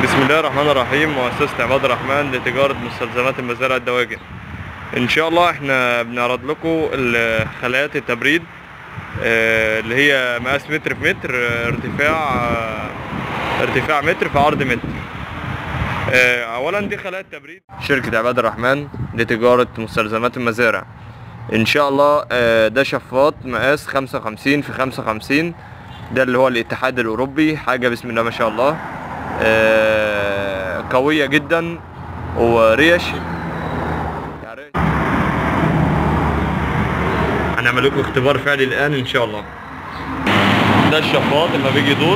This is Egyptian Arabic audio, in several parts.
بسم الله الرحمن الرحيم مؤسسة عماد الرحمن لتجارة مستلزمات المزارع الدواجن ان شاء الله احنا بنعرض لكم ال- خلايات التبريد آه، اللي هي مقاس متر في متر آه، ارتفاع آه، ارتفاع متر في عرض متر آه، اولا دي خلايا تبريد شركة عباد الرحمن لتجارة مستلزمات المزارع ان شاء الله آه، ده شفاط مقاس 55 في 55 ده اللي هو الاتحاد الاوروبي حاجة بسم الله ما شاء الله آه، قوية جدا وريش يعني هنعمل لكم اختبار فعلي الان ان شاء الله ده الشفاط لما بيجي يدور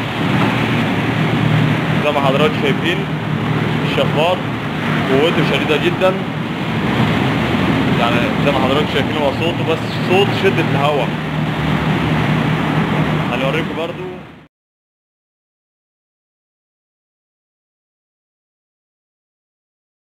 زي ما حضراتكم شايفين الشفاط قوته شديدة جدا يعني زي ما حضراتكم شايفين هو صوته بس صوت شدة الهواء هنوريكم برضو